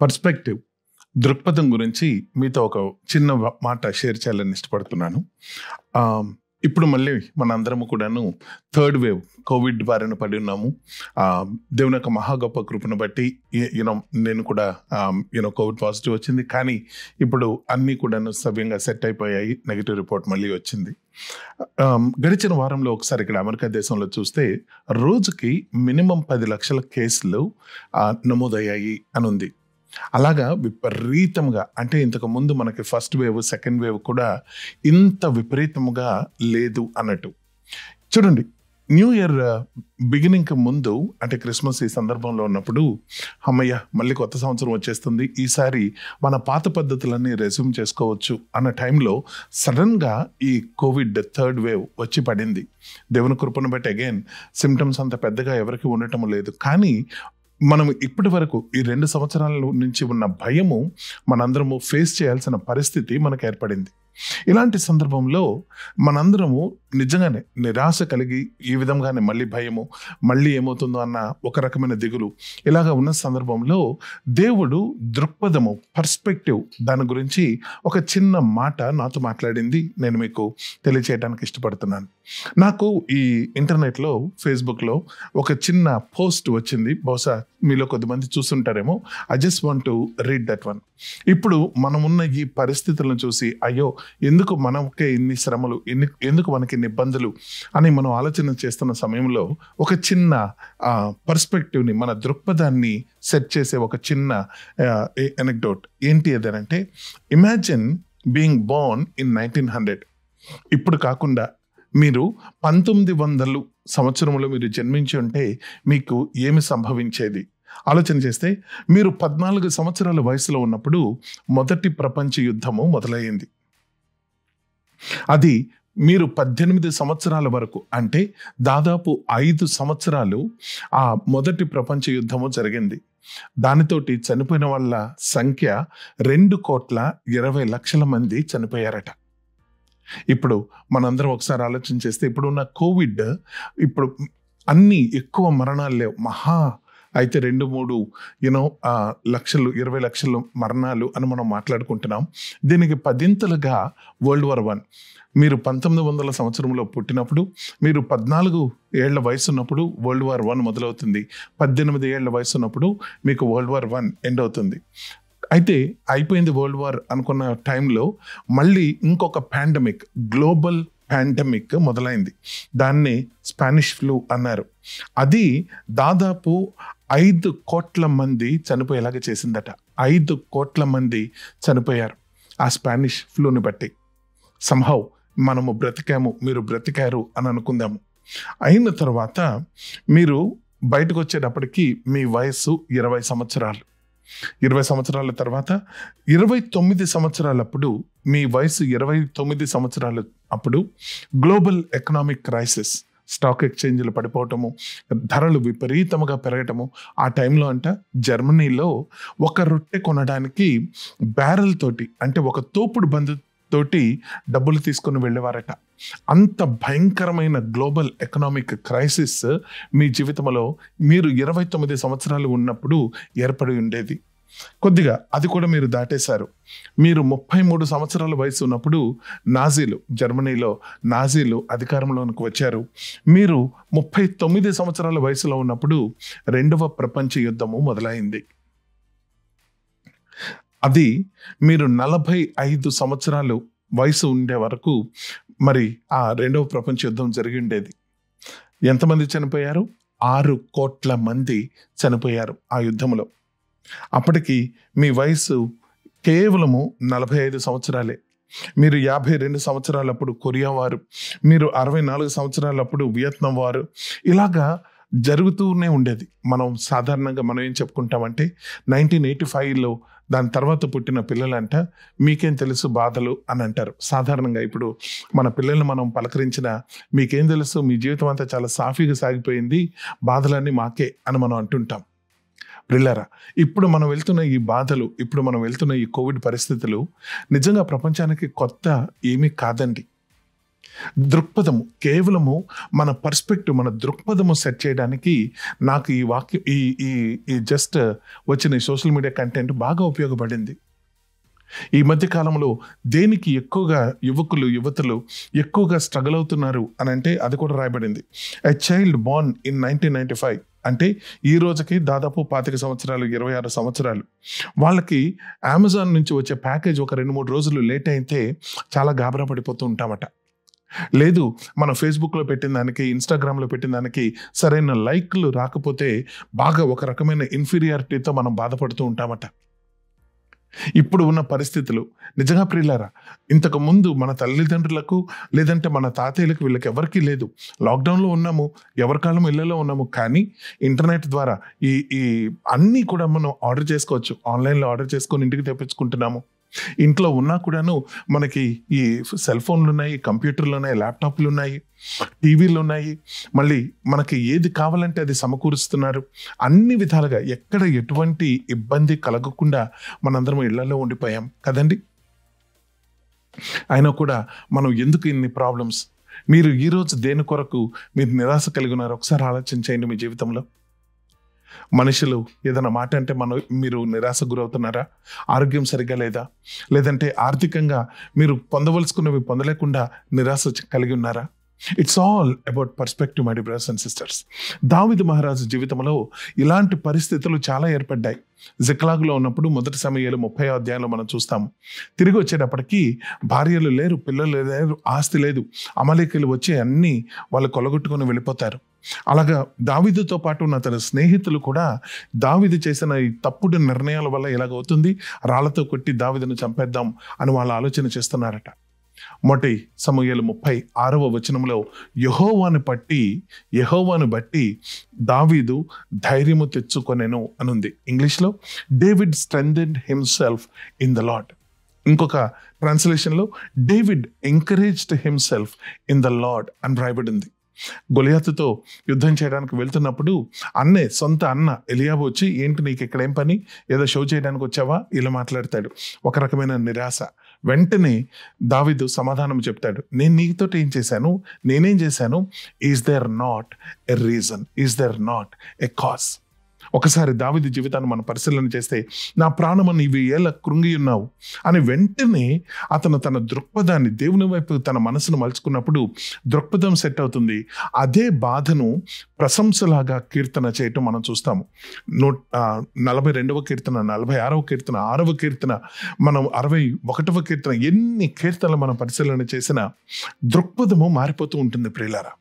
perspective దృక్పథం గురించి మీతో ఒక చిన్న వ- మాట షేర్ చేయాలని ఇష్టపడుతున్నాను ఆ, ఇప్పుడు మళ్ళీ మనందరము కూడాను థర్డ్ వేవ్ కోవిడ్ బారిన పడి ఉన్నాము ఆ, దేవుని యొక్క మహా గొప్ప కృపను బట్టి యూనో నేను కూడా యూనో కోవిడ్ పాజిటివ్ వచ్చింది కానీ ఇప్పుడు అన్నీ కూడాను సవ్యంగా సెట్ అయిపోయాయి నెగిటివ్ రిపోర్ట్ మళ్ళీ వచ్చింది ఆమ్, గడిచిన వారంలో ఒకసారి ఇక్కడ అమెరికా దేశంలో చూస్తే రోజుకి మినిమం పది లక్షల కేసులు ఆ, నమోదయ్యాయి అని ఉంది అలాగా విపరీతంగా అంటే ఇంతకు ముందు మనకి ఫస్ట్ వేవ్ సెకండ్ వేవ్ కూడా ఇంత విపరీతముగా లేదు అన్నట్టు చూడండి న్యూ ఇయర్ బిగినింగ్కి ముందు అంటే క్రిస్మస్ ఈ సందర్భంలో ఉన్నప్పుడు అమ్మయ్య మళ్ళీ కొత్త సంవత్సరం వచ్చేస్తుంది ఈసారి మన పాత పద్ధతులన్నీ రెజ్యూమ్ చేసుకోవచ్చు అన్న టైంలో సడన్గా ఈ కోవిడ్ థర్డ్ వేవ్ వచ్చి పడింది దేవుని కృపను బట్టి అగైన్ సిమ్టమ్స్ అంత పెద్దగా ఎవరికి ఉండటం లేదు కానీ మనం ఇప్పటి వరకు ఈ రెండు సంవత్సరాల నుంచి ఉన్న భయము మనందరము ఫేస్ చేయాల్సిన పరిస్థితి మనకు ఏర్పడింది ఇలాంటి సందర్భంలో మనందరము నిజంగానే నిరాశ కలిగి ఈ విధంగానే మళ్ళీ భయము మళ్ళీ ఏమవుతుందో అన్న ఒక రకమైన దిగులు ఇలాగ ఉన్న సందర్భంలో దేవుడు దృక్పథము పర్స్పెక్టివ్ దాని గురించి ఒక చిన్న మాట నాతో మాట్లాడింది నేను మీకు తెలియచేయడానికి ఇష్టపడుతున్నాను నాకు ఈ ఇంటర్నెట్లో ఫేస్బుక్లో ఒక చిన్న పోస్ట్ వచ్చింది బహుశా మీలో కొద్దిమంది చూస్తుంటారేమో I just want to read that one ఇప్పుడు మనం ఉన్న ఈ పరిస్థితులను చూసి అయ్యో ఎందుకు మనకే ఇన్ని శ్రమలు ఎన్ని ఎందుకు మనకి ఇన్ని ఇబ్బందులు అని మనం ఆలోచన చేస్తున్న సమయంలో ఒక చిన్న పర్స్పెక్టివ్ని మన దృక్పథాన్ని సెట్ చేసే ఒక చిన్న ఎనెక్డోట్ ఏంటి అదేనంటే imagine being born in nineteen hundred ఇప్పుడు కాకుండా మీరు పంతొమ్మిది వందలు సంవత్సరంలో మీరు జన్మించి ఉంటే మీకు ఏమి సంభవించేది ఆలోచన చేస్తే మీరు పద్నాలుగు సంవత్సరాల వయసులో ఉన్నప్పుడు మొదటి ప్రపంచ యుద్ధము మొదలయ్యింది అది మీరు పద్దెనిమిది సంవత్సరాల వరకు అంటే దాదాపు ఐదు సంవత్సరాలు ఆ మొదటి ప్రపంచ యుద్ధము జరిగింది దానితోటి చనిపోయిన వాళ్ళ సంఖ్య రెండు కోట్ల ఇరవై లక్షల మంది చనిపోయారట ఇప్పుడు మనందరం ఒకసారి ఆలోచన చేస్తే ఇప్పుడున్న కోవిడ్ ఇప్పుడు అన్ని ఎక్కువ మరణాలు లేవు మహా అయితే రెండు మూడు యూనో లక్షలు ఇరవై లక్షలు మరణాలు అని మనం మాట్లాడుకుంటున్నాం దీనికి పదింతలుగా వరల్డ్ వార్ వన్ మీరు పంతొమ్మిది వందల సంవత్సరంలో పుట్టినప్పుడు మీరు పద్నాలుగు ఏళ్ల వయసు ఉన్నప్పుడు వరల్డ్ వార్ వన్ మొదలవుతుంది పద్దెనిమిది ఏళ్ల వయసు ఉన్నప్పుడు మీకు వరల్డ్ వార్ వన్ ఎండ్ అవుతుంది అయితే అయిపోయింది వరల్డ్ వార్ అనుకున్న టైంలో మళ్ళీ ఇంకొక పాండమిక్ గ్లోబల్ పాండమిక్ మొదలైంది దాన్ని స్పానిష్ ఫ్లూ అన్నారు అది దాదాపు ఐదు కోట్ల మంది చనిపోయేలాగా చేసిందట ఐదు కోట్ల మంది చనిపోయారు ఆ స్పానిష్ ఫ్లూని బట్టి సంహౌ మనము బ్రతికాము మీరు బ్రతికారు అని అనుకుందాము అయిన తర్వాత మీరు బయటకు వచ్చేటప్పటికి మీ వయస్సు ఇరవై సంవత్సరాలు ఇరవై సంవత్సరాల తర్వాత ఇరవై తొమ్మిది సంవత్సరాలప్పుడు మీ వయసు ఇరవై తొమ్మిది సంవత్సరాలు అప్పుడు గ్లోబల్ ఎకనామిక్ క్రైసిస్ స్టాక్ ఎక్స్చేంజ్లు పడిపోవటము ధరలు విపరీతముగా పెరగటము ఆ టైంలో అంట జర్మనీలో ఒక రొట్టె కొనడానికి బ్యారెల్ తోటి అంటే ఒక తోపుడు బంధు తోటి డబ్బులు తీసుకుని వెళ్ళేవారట అంత భయంకరమైన గ్లోబల్ ఎకనామిక్ క్రైసిస్ మీ జీవితంలో మీరు ఇరవై తొమ్మిది సంవత్సరాలు ఉన్నప్పుడు ఏర్పడి ఉండేది కొద్దిగా అది కూడా మీరు దాటేశారు మీరు ముప్పై మూడు సంవత్సరాల వయసు ఉన్నప్పుడు నాజీలు జర్మనీలో నాజీలు అధికారంలోనికి వచ్చారు మీరు ముప్పై తొమ్మిది సంవత్సరాల వయసులో ఉన్నప్పుడు రెండవ ప్రపంచ యుద్ధము మొదలైంది అది మీరు నలభై ఐదు సంవత్సరాలు వయసు ఉండే వరకు మరి ఆ రెండవ ప్రపంచ యుద్ధం జరిగి ఉండేది ఎంతమంది చనిపోయారు ఆరు కోట్ల మంది చనిపోయారు ఆ యుద్ధంలో అప్పటికి మీ వయసు కేవలము నలభై ఐదు సంవత్సరాలే మీరు యాభై రెండు సంవత్సరాలప్పుడు కొరియా వారు మీరు అరవై నాలుగు సంవత్సరాలప్పుడు వియత్నాం వారు ఇలాగా జరుగుతూనే ఉండేది మనం సాధారణంగా మనం ఏం చెప్పుకుంటామంటే నైన్టీన్ ఎయిటీ ఫైవ్లో దాని తర్వాత పుట్టిన పిల్లలంట మీకేం తెలుసు బాధలు అని అంటారు సాధారణంగా ఇప్పుడు మన పిల్లల్ని మనం పలకరించిన మీకేం తెలుసు మీ జీవితం అంతా చాలా సాఫీగా సాగిపోయింది బాధలన్నీ మాకే అని మనం అంటుంటాం ప్రిల్లరా ఇప్పుడు మనం వెళ్తున్న ఈ బాధలు ఇప్పుడు మనం వెళ్తున్న ఈ కోవిడ్ పరిస్థితులు నిజంగా ప్రపంచానికి కొత్త ఏమీ కాదండి దృక్పథము కేవలము మన పర్స్పెక్టివ్ మన దృక్పథము సెట్ చేయడానికి నాకు ఈ వాక్యం ఈ ఈ ఈ జస్ట్ వచ్చిన ఈ సోషల్ మీడియా కంటెంట్ బాగా ఉపయోగపడింది ఈ మధ్య కాలంలో దేనికి ఎక్కువగా యువకులు యువతులు ఎక్కువగా స్ట్రగుల్ అవుతున్నారు అని అంటే అది కూడా రాయబడింది a child born in nineteen ninety five అంటే ఈ రోజుకి దాదాపు పాతిక సంవత్సరాలు ఇరవై ఆరు సంవత్సరాలు వాళ్ళకి అమెజాన్ నుంచి వచ్చే ప్యాకేజ్ ఒక రెండు మూడు రోజులు లేట్ అయితే చాలా గాబరా పడిపోతూ ఉంటామట లేదు మన ఫేస్బుక్లో పెట్టిన దానికి ఇన్స్టాగ్రామ్లో పెట్టిన దానికి సరైన లైక్లు రాకపోతే బాగా ఒక రకమైన ఇన్ఫీరియారిటీతో మనం బాధపడుతూ ఉంటామట ఇప్పుడు ఉన్న పరిస్థితులు నిజంగా ప్రియులారా ఇంతకు ముందు మన తల్లిదండ్రులకు లేదంటే మన తాతయ్యలకు వీళ్ళకి ఎవరికీ లేదు లాక్డౌన్లో ఉన్నాము ఎవరి కాలం ఇళ్లలో ఉన్నాము కానీ ఇంటర్నెట్ ద్వారా ఈ ఈ అన్నీ కూడా మనం ఆర్డర్ చేసుకోవచ్చు ఆన్లైన్లో ఆర్డర్ చేసుకొని ఇంటికి తెప్పించుకుంటున్నాము ఇంట్లో ఉన్నా కూడాను మనకి ఈ సెల్ ఫోన్లు ఉన్నాయి కంప్యూటర్లు ఉన్నాయి ల్యాప్టాప్లు ఉన్నాయి టీవీలు ఉన్నాయి మళ్ళీ మనకి ఏది కావాలంటే అది సమకూరుస్తున్నారు అన్ని విధాలుగా ఎక్కడ ఎటువంటి ఇబ్బంది కలగకుండా మనందరం ఇళ్లలో ఉండిపోయాం కదండి అయినా కూడా మనం ఎందుకు ఇన్ని ప్రాబ్లమ్స్ మీరు ఈరోజు దేని కొరకు మీరు నిరాశ కలిగి ఉన్నారు ఒకసారి ఆలోచించండి మీ జీవితంలో మనుషులు ఏదైనా మాట అంటే మనం మీరు నిరాశ గురవుతున్నారా ఆరోగ్యం సరిగ్గా లేదా లేదంటే ఆర్థికంగా మీరు పొందవలసుకున్నవి పొందలేకుండా నిరాశ చ- కలిగి ఉన్నారా it's all about perspective my brothers and sisters దావిద్ మహారాజు జీవితంలో ఇలాంటి పరిస్థితులు చాలా ఏర్పడ్డాయి జిక్లాగులో ఉన్నప్పుడు మొదటి సమయాలు ముప్పై అధ్యాయంలో మనం చూస్తాము తిరిగి వచ్చేటప్పటికి భార్యలు లేరు పిల్లలు లేరు ఆస్తి లేదు అమలికలు వచ్చి అన్నీ వాళ్ళు కొలగొట్టుకొని వెళ్ళిపోతారు అలాగా దావిదుతో పాటు ఉన్న తన స్నేహితులు కూడా దావిది చేసిన ఈ తప్పుడు నిర్ణయాల వల్ల ఎలాగవుతుంది రాళ్లతో కొట్టి దావిదను చంపేద్దాం అని వాళ్ళు ఆలోచన చేస్తున్నారట మొటి సమూహలు ముప్పై ఆరవ వచనంలో యహోవాను పట్టి యహోవాను బట్టి దావీదు ధైర్యము తెచ్చుకొనెను అనుంది ఇంగ్లీష్లో David strengthened himself in the lord ఇంకొక ట్రాన్స్లేషన్లో David encouraged himself in the lord అని రాయబడింది గొలియాతుతో యుద్ధం చేయడానికి వెళ్తున్నప్పుడు అన్నే సొంత అన్న ఎలియాబు వచ్చి ఏంటి నీకు ఇక్కడ ఏం పని ఏదో షో చేయడానికి వచ్చావా ఇలా మాట్లాడతాడు ఒక రకమైన నిరాశ వెంటనే దావిదు సమాధానం చెప్తాడు నేను నీతో ఏం చేశాను నేనేం చేశాను is there not a reason is there not a cause ఒకసారి దావిది జీవితాన్ని మనం పరిశీలన చేస్తే నా ప్రాణము నీవి ఏళ్ళ కృంగి ఉన్నావు అని వెంటనే అతను తన దృక్పథాన్ని దేవుని వైపు తన మనసును మలుచుకున్నప్పుడు దృక్పథం సెట్ అవుతుంది అదే బాధను ప్రశంసలాగా కీర్తన చేయటం మనం చూస్తాము నూ నలభై రెండవ కీర్తన నలభై ఆరవ కీర్తన ఆరవ కీర్తన మనం అరవై ఒకటవ కీర్తన ఎన్ని కీర్తనలు మనం పరిశీలన చేసిన దృక్పథము మారిపోతూ ఉంటుంది ప్రియులారా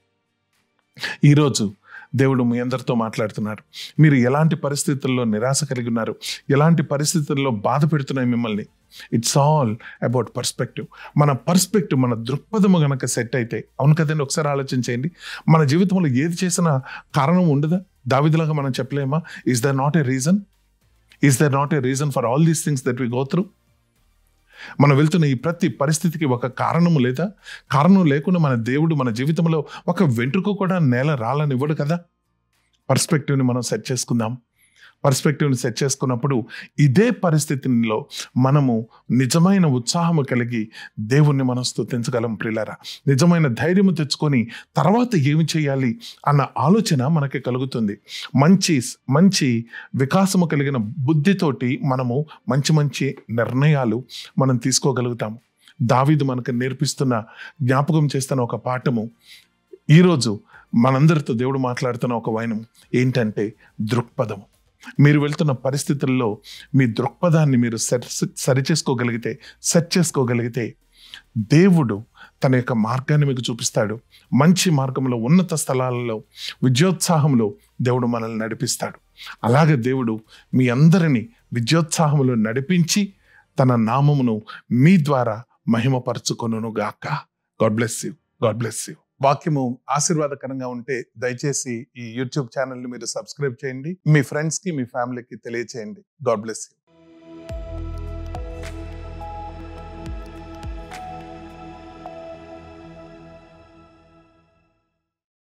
ఈరోజు దేవుడు మీ అందరితో మాట్లాడుతున్నారు మీరు ఎలాంటి పరిస్థితుల్లో నిరాశ కలిగి ఉన్నారు ఎలాంటి పరిస్థితుల్లో బాధ పెడుతున్నాయి మిమ్మల్ని ఇట్స్ ఆల్ అబౌట్ పర్స్పెక్టివ్ మన పర్స్పెక్టివ్ మన దృక్పథము గనక సెట్ అయితే అవును కదండి ఒకసారి ఆలోచించేయండి మన జీవితంలో ఏది చేసినా కారణం ఉండదా దావిదిలాగా మనం చెప్పలేమా is there not a reason is there not a reason for all these things that we go through మనం వెళ్తున్న ఈ ప్రతి పరిస్థితికి ఒక కారణము లేదా కారణం లేకుండా మన దేవుడు మన జీవితంలో ఒక వెంట్రుక కూడా నేల రాలనివ్వడు కదా పర్స్పెక్టివ్ని మనం సెట్ చేసుకుందాం పర్స్పెక్టివ్ని సెట్ చేసుకున్నప్పుడు ఇదే పరిస్థితిలో మనము నిజమైన ఉత్సాహము కలిగి దేవుణ్ణి మనం స్తుతించగలం ప్రిలారా నిజమైన ధైర్యము తెచ్చుకొని తర్వాత ఏమి చేయాలి అన్న ఆలోచన మనకి కలుగుతుంది మంచి మంచి వికాసము కలిగిన బుద్ధితోటి మనము మంచి మంచి నిర్ణయాలు మనం తీసుకోగలుగుతాము దావీదు మనకు నేర్పిస్తున్న జ్ఞాపకం చేస్తున్న ఒక పాఠము ఈరోజు మనందరితో దేవుడు మాట్లాడుతున్న ఒక వైనం ఏంటంటే దృక్పథము మీరు వెళ్తున్న పరిస్థితుల్లో మీ దృక్పథాన్ని మీరు సెట్ సరి చేసుకోగలిగితే సెట్ చేసుకోగలిగితే దేవుడు తన యొక్క మార్గాన్ని మీకు చూపిస్తాడు మంచి మార్గంలో ఉన్నత స్థలాలలో విద్యోత్సాహంలో దేవుడు మనల్ని నడిపిస్తాడు అలాగే దేవుడు మీ అందరినీ విద్యోత్సాహంలో నడిపించి తన నామమును మీ ద్వారా మహిమపరచుకొనును గాక God bless you God bless you వాక్యము ఆశీర్వాదకరంగా ఉంటే దయచేసి ఈ యూట్యూబ్ ఛానల్ని మీరు సబ్స్క్రైబ్ చేయండి మీ ఫ్రెండ్స్కి మీ ఫ్యామిలీకి తెలియచేయండి గాడ్ బ్లెస్ యూ